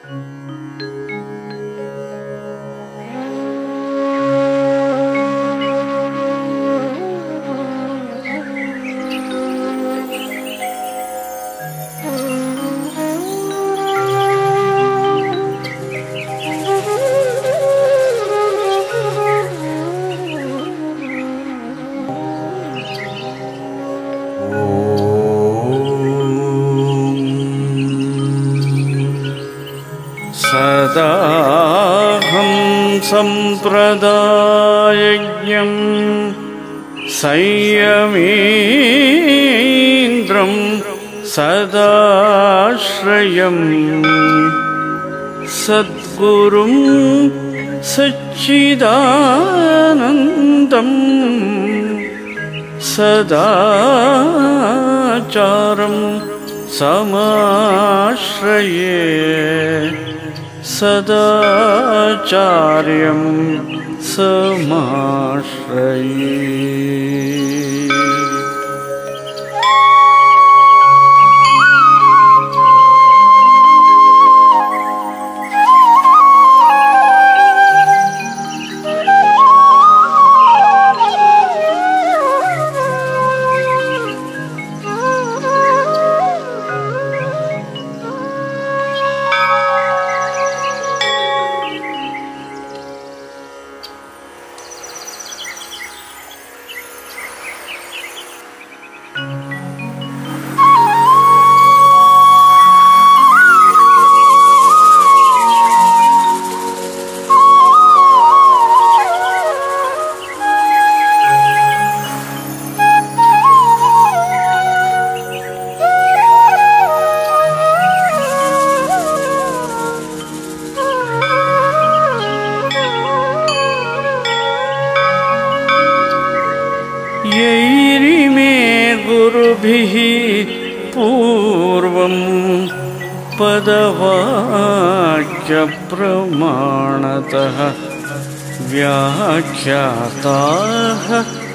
सदाहं सम्प्रदायज्ञं संयमीन्द्रं सदाश्रयम् सद्गुरुं सच्चिदानन्दम् सदाचारं समाश्रये सदाचार्यं समाश्रये यैरिमे गुरुभिः पूर्वं पदवाक्यप्रमाणतः व्याख्याताः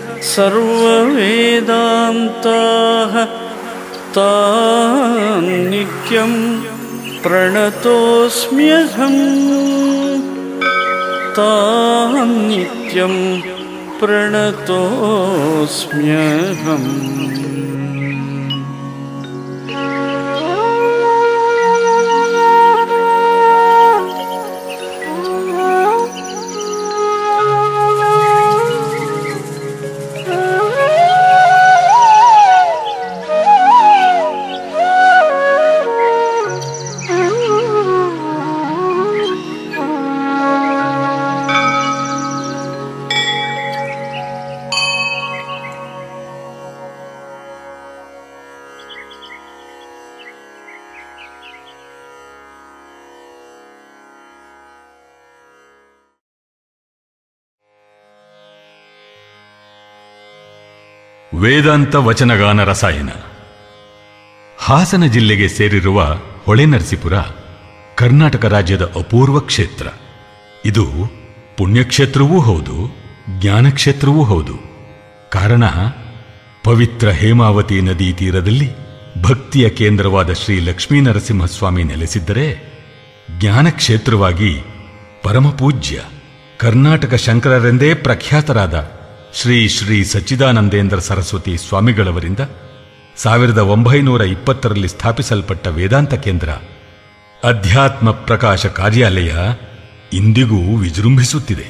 सर्ववेदान्ताः तान् नित्यं प्रणतोऽस्म्यहम् तान् नित्यं प्रणतोऽस्म्यहम् ವೇದಾಂತ ವಚನಗಾನ ರಸಾಯನ ಹಾಸನ ಜಿಲ್ಲೆಗೆ ಸೇರಿರುವ ಹೊಳೆನರಸೀಪುರ ಕರ್ನಾಟಕ ರಾಜ್ಯದ ಅಪೂರ್ವ ಕ್ಷೇತ್ರ ಇದು ಪುಣ್ಯಕ್ಷೇತ್ರವೂ ಹೌದು ಜ್ಞಾನಕ್ಷೇತ್ರವೂ ಹೌದು ಕಾರಣ ಪವಿತ್ರ ಹೇಮಾವತಿ ನದಿ ತೀರದಲ್ಲಿ ಭಕ್ತಿಯ ಕೇಂದ್ರವಾದ ಶ್ರೀ ಲಕ್ಷ್ಮೀನರಸಿಂಹಸ್ವಾಮಿ ನೆಲೆಸಿದ್ದರೆ ಜ್ಞಾನಕ್ಷೇತ್ರವಾಗಿ ಪರಮಪೂಜ್ಯ ಕರ್ನಾಟಕ ಶಂಕರರೆಂದೇ ಪ್ರಖ್ಯಾತರಾದ ಶ್ರೀ ಶ್ರೀ ಸಚ್ಚಿದಾನಂದೇಂದ್ರ ಸರಸ್ವತಿ ಸ್ವಾಮಿಗಳವರಿಂದ ಸಾವಿರದ ಒಂಬೈನೂರ ಇಪ್ಪತ್ತರಲ್ಲಿ ಸ್ಥಾಪಿಸಲ್ಪಟ್ಟ ವೇದಾಂತ ಕೇಂದ್ರ ಅಧ್ಯಾತ್ಮ ಪ್ರಕಾಶ ಕಾರ್ಯಾಲಯ ಇಂದಿಗೂ ವಿಜೃಂಭಿಸುತ್ತಿದೆ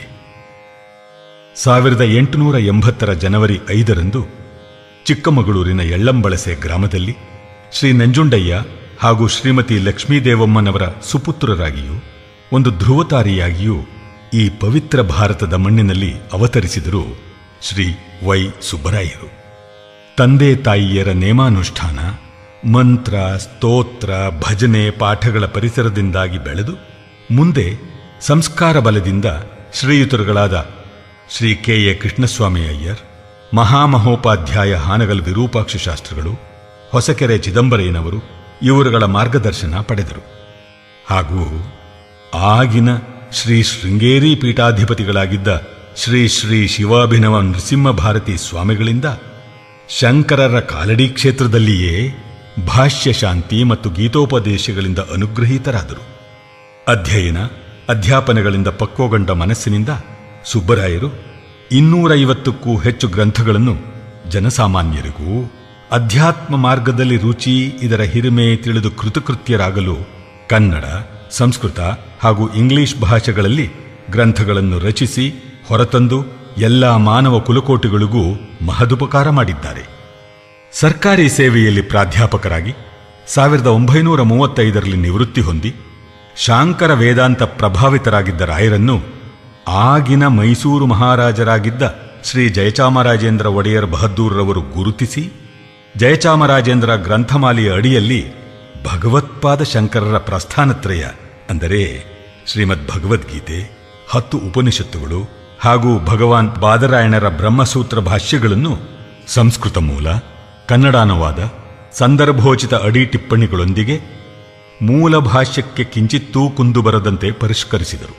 ಸಾವಿರದ ಎಂಟುನೂರ ಎಂಬತ್ತರ ಜನವರಿ ಐದರಂದು ಚಿಕ್ಕಮಗಳೂರಿನ ಎಳ್ಳಂಬಳಸೆ ಗ್ರಾಮದಲ್ಲಿ ಶ್ರೀ ನಂಜುಂಡಯ್ಯ ಹಾಗೂ ಶ್ರೀಮತಿ ಲಕ್ಷ್ಮೀದೇವಮ್ಮನವರ ಸುಪುತ್ರರಾಗಿಯೂ ಒಂದು ಧ್ರುವತಾರಿಯಾಗಿಯೂ ಈ ಪವಿತ್ರ ಭಾರತದ ಮಣ್ಣಿನಲ್ಲಿ ಅವತರಿಸಿದರು ಶ್ರೀ ವೈ ಸುಬ್ಬರಾಯರು ತಂದೆ ತಾಯಿಯರ ನೇಮಾನುಷ್ಠಾನ ಮಂತ್ರ ಸ್ತೋತ್ರ ಭಜನೆ ಪಾಠಗಳ ಪರಿಸರದಿಂದಾಗಿ ಬೆಳೆದು ಮುಂದೆ ಸಂಸ್ಕಾರ ಬಲದಿಂದ ಶ್ರೀಯುತರುಗಳಾದ ಶ್ರೀ ಕೆ ಎ ಕೃಷ್ಣಸ್ವಾಮಿ ಅಯ್ಯರ್ ಮಹಾಮಹೋಪಾಧ್ಯಾಯ ಹಾನಗಲ್ ವಿರೂಪಾಕ್ಷ ಶಾಸ್ತ್ರಿಗಳು ಹೊಸಕೆರೆ ಚಿದಂಬರಯ್ಯನವರು ಇವರುಗಳ ಮಾರ್ಗದರ್ಶನ ಪಡೆದರು ಹಾಗೂ ಆಗಿನ ಶ್ರೀ ಶೃಂಗೇರಿ ಪೀಠಾಧಿಪತಿಗಳಾಗಿದ್ದ ಶ್ರೀ ಶ್ರೀ ಶಿವಾಭಿನವ ನೃಸಿಂಹ ಭಾರತಿ ಸ್ವಾಮಿಗಳಿಂದ ಶಂಕರರ ಕಾಲಡಿ ಕ್ಷೇತ್ರದಲ್ಲಿಯೇ ಭಾಷ್ಯ ಶಾಂತಿ ಮತ್ತು ಗೀತೋಪದೇಶಗಳಿಂದ ಅನುಗ್ರಹೀತರಾದರು ಅಧ್ಯಯನ ಅಧ್ಯಾಪನಗಳಿಂದ ಪಕ್ವಗೊಂಡ ಮನಸ್ಸಿನಿಂದ ಸುಬ್ಬರಾಯರು ಇನ್ನೂರೈವತ್ತಕ್ಕೂ ಹೆಚ್ಚು ಗ್ರಂಥಗಳನ್ನು ಜನಸಾಮಾನ್ಯರಿಗೂ ಅಧ್ಯಾತ್ಮ ಮಾರ್ಗದಲ್ಲಿ ರುಚಿ ಇದರ ಹಿರಿಮೆ ತಿಳಿದು ಕೃತಕೃತ್ಯರಾಗಲು ಕನ್ನಡ ಸಂಸ್ಕೃತ ಹಾಗೂ ಇಂಗ್ಲಿಷ್ ಭಾಷೆಗಳಲ್ಲಿ ಗ್ರಂಥಗಳನ್ನು ರಚಿಸಿ ಹೊರತಂದು ಎಲ್ಲ ಮಾನವ ಕುಲಕೋಟಿಗಳಿಗೂ ಮಹದುಪಕಾರ ಮಾಡಿದ್ದಾರೆ ಸರ್ಕಾರಿ ಸೇವೆಯಲ್ಲಿ ಪ್ರಾಧ್ಯಾಪಕರಾಗಿ ಸಾವಿರದ ಒಂಬೈನೂರ ಮೂವತ್ತೈದರಲ್ಲಿ ನಿವೃತ್ತಿ ಹೊಂದಿ ಶಾಂಕರ ವೇದಾಂತ ಪ್ರಭಾವಿತರಾಗಿದ್ದ ರಾಯರನ್ನು ಆಗಿನ ಮೈಸೂರು ಮಹಾರಾಜರಾಗಿದ್ದ ಶ್ರೀ ಜಯಚಾಮರಾಜೇಂದ್ರ ಒಡೆಯರ್ ಬಹದ್ದೂರ್ರವರು ಗುರುತಿಸಿ ಜಯಚಾಮರಾಜೇಂದ್ರ ಗ್ರಂಥಮಾಲೆಯ ಅಡಿಯಲ್ಲಿ ಭಗವತ್ಪಾದ ಶಂಕರರ ಪ್ರಸ್ಥಾನತ್ರಯ ಅಂದರೆ ಶ್ರೀಮದ್ ಭಗವದ್ಗೀತೆ ಹತ್ತು ಉಪನಿಷತ್ತುಗಳು ಹಾಗೂ ಭಗವಾನ್ ಬಾದರಾಯಣರ ಬ್ರಹ್ಮಸೂತ್ರ ಭಾಷ್ಯಗಳನ್ನು ಸಂಸ್ಕೃತ ಮೂಲ ಕನ್ನಡಾನುವಾದ ಸಂದರ್ಭೋಚಿತ ಅಡಿ ಟಿಪ್ಪಣಿಗಳೊಂದಿಗೆ ಮೂಲ ಭಾಷ್ಯಕ್ಕೆ ಕಿಂಚಿತ್ತೂ ಕುಂದು ಬರದಂತೆ ಪರಿಷ್ಕರಿಸಿದರು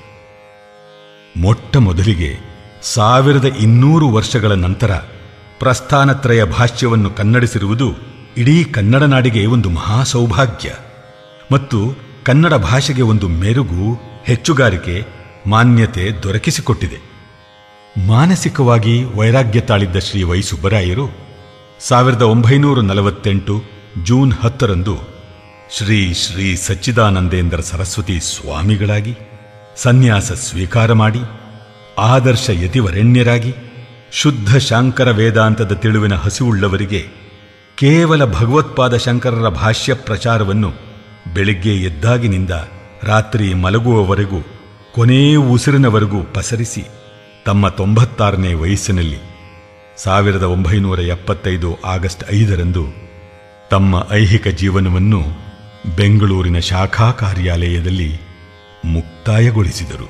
ಮೊಟ್ಟ ಮೊದಲಿಗೆ ಸಾವಿರದ ಇನ್ನೂರು ವರ್ಷಗಳ ನಂತರ ಪ್ರಸ್ಥಾನತ್ರಯ ಭಾಷ್ಯವನ್ನು ಕನ್ನಡಿಸಿರುವುದು ಇಡೀ ಕನ್ನಡ ನಾಡಿಗೆ ಒಂದು ಮಹಾ ಸೌಭಾಗ್ಯ ಮತ್ತು ಕನ್ನಡ ಭಾಷೆಗೆ ಒಂದು ಮೆರುಗು ಹೆಚ್ಚುಗಾರಿಕೆ ಮಾನ್ಯತೆ ದೊರಕಿಸಿಕೊಟ್ಟಿದೆ ಮಾನಸಿಕವಾಗಿ ವೈರಾಗ್ಯ ತಾಳಿದ್ದ ಶ್ರೀ ವೈ ಸುಬ್ಬರಾಯರು ಸಾವಿರದ ಒಂಬೈನೂರ ನಲವತ್ತೆಂಟು ಜೂನ್ ಹತ್ತರಂದು ಶ್ರೀ ಶ್ರೀ ಸಚ್ಚಿದಾನಂದೇಂದ್ರ ಸರಸ್ವತಿ ಸ್ವಾಮಿಗಳಾಗಿ ಸನ್ಯಾಸ ಸ್ವೀಕಾರ ಮಾಡಿ ಆದರ್ಶ ಯತಿವರೆಣ್ಯರಾಗಿ ಶುದ್ಧ ಶಾಂಕರ ವೇದಾಂತದ ತಿಳುವಿನ ಹಸಿವುಳ್ಳವರಿಗೆ ಕೇವಲ ಭಗವತ್ಪಾದ ಶಂಕರರ ಭಾಷ್ಯ ಪ್ರಚಾರವನ್ನು ಬೆಳಿಗ್ಗೆ ಎದ್ದಾಗಿನಿಂದ ರಾತ್ರಿ ಮಲಗುವವರೆಗೂ ಕೊನೇ ಉಸಿರಿನವರೆಗೂ ಪಸರಿಸಿ ತಮ್ಮ ತೊಂಬತ್ತಾರನೇ ವಯಸ್ಸಿನಲ್ಲಿ ಸಾವಿರದ ಒಂಬೈನೂರ ಎಪ್ಪತ್ತೈದು ಆಗಸ್ಟ್ ಐದರಂದು ತಮ್ಮ ಐಹಿಕ ಜೀವನವನ್ನು ಬೆಂಗಳೂರಿನ ಶಾಖಾ ಕಾರ್ಯಾಲಯದಲ್ಲಿ ಮುಕ್ತಾಯಗೊಳಿಸಿದರು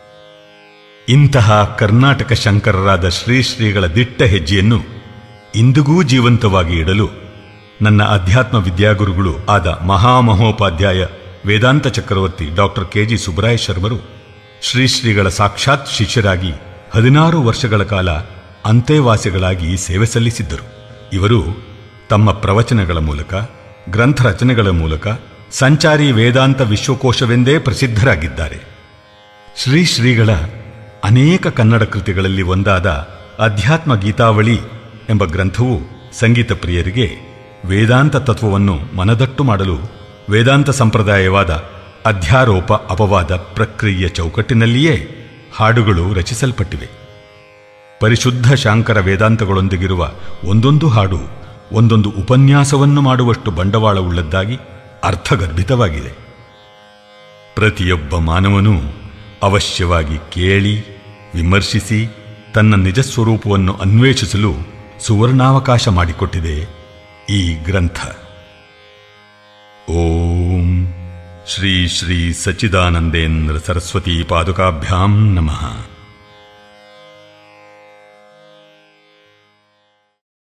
ಇಂತಹ ಕರ್ನಾಟಕ ಶಂಕರರಾದ ಶ್ರೀ ಶ್ರೀಗಳ ದಿಟ್ಟ ಹೆಜ್ಜೆಯನ್ನು ಇಂದಿಗೂ ಜೀವಂತವಾಗಿ ಇಡಲು ನನ್ನ ಅಧ್ಯಾತ್ಮ ವಿದ್ಯಾಗುರುಗಳು ಆದ ಮಹಾಮಹೋಪಾಧ್ಯಾಯ ವೇದಾಂತ ಚಕ್ರವರ್ತಿ ಡಾಕ್ಟರ್ ಕೆಜಿ ಸುಬ್ರಾಯ ಶರ್ಮರು ಶ್ರೀ ಶ್ರೀಗಳ ಸಾಕ್ಷಾತ್ ಶಿಷ್ಯರಾಗಿ ಹದಿನಾರು ವರ್ಷಗಳ ಕಾಲ ಅಂತೆವಾಸಿಗಳಾಗಿ ಸೇವೆ ಸಲ್ಲಿಸಿದ್ದರು ಇವರು ತಮ್ಮ ಪ್ರವಚನಗಳ ಮೂಲಕ ಗ್ರಂಥ ರಚನೆಗಳ ಮೂಲಕ ಸಂಚಾರಿ ವೇದಾಂತ ವಿಶ್ವಕೋಶವೆಂದೇ ಪ್ರಸಿದ್ಧರಾಗಿದ್ದಾರೆ ಶ್ರೀ ಶ್ರೀಗಳ ಅನೇಕ ಕನ್ನಡ ಕೃತಿಗಳಲ್ಲಿ ಒಂದಾದ ಅಧ್ಯಾತ್ಮ ಗೀತಾವಳಿ ಎಂಬ ಗ್ರಂಥವು ಸಂಗೀತ ಪ್ರಿಯರಿಗೆ ವೇದಾಂತ ತತ್ವವನ್ನು ಮನದಟ್ಟು ಮಾಡಲು ವೇದಾಂತ ಸಂಪ್ರದಾಯವಾದ ಅಧ್ಯಾರೋಪ ಅಪವಾದ ಪ್ರಕ್ರಿಯೆಯ ಚೌಕಟ್ಟಿನಲ್ಲಿಯೇ ಹಾಡುಗಳು ರಚಿಸಲ್ಪಟ್ಟಿವೆ ಪರಿಶುದ್ಧ ಶಾಂಕರ ವೇದಾಂತಗಳೊಂದಿಗಿರುವ ಒಂದೊಂದು ಹಾಡು ಒಂದೊಂದು ಉಪನ್ಯಾಸವನ್ನು ಮಾಡುವಷ್ಟು ಬಂಡವಾಳವುಳ್ಳದ್ದಾಗಿ ಅರ್ಥಗರ್ಭಿತವಾಗಿದೆ ಪ್ರತಿಯೊಬ್ಬ ಮಾನವನೂ ಅವಶ್ಯವಾಗಿ ಕೇಳಿ ವಿಮರ್ಶಿಸಿ ತನ್ನ ನಿಜ ಸ್ವರೂಪವನ್ನು ಅನ್ವೇಷಿಸಲು ಸುವರ್ಣಾವಕಾಶ ಮಾಡಿಕೊಟ್ಟಿದೆ ಈ ಗ್ರಂಥ ಓಂ ಶ್ರೀ ಶ್ರೀ ಸಚ್ಚಿದಾನಂದೇಂದ್ರ ಸರಸ್ವತಿ ಪಾದುಕಾಭ್ಯಾಂ ನಮಃ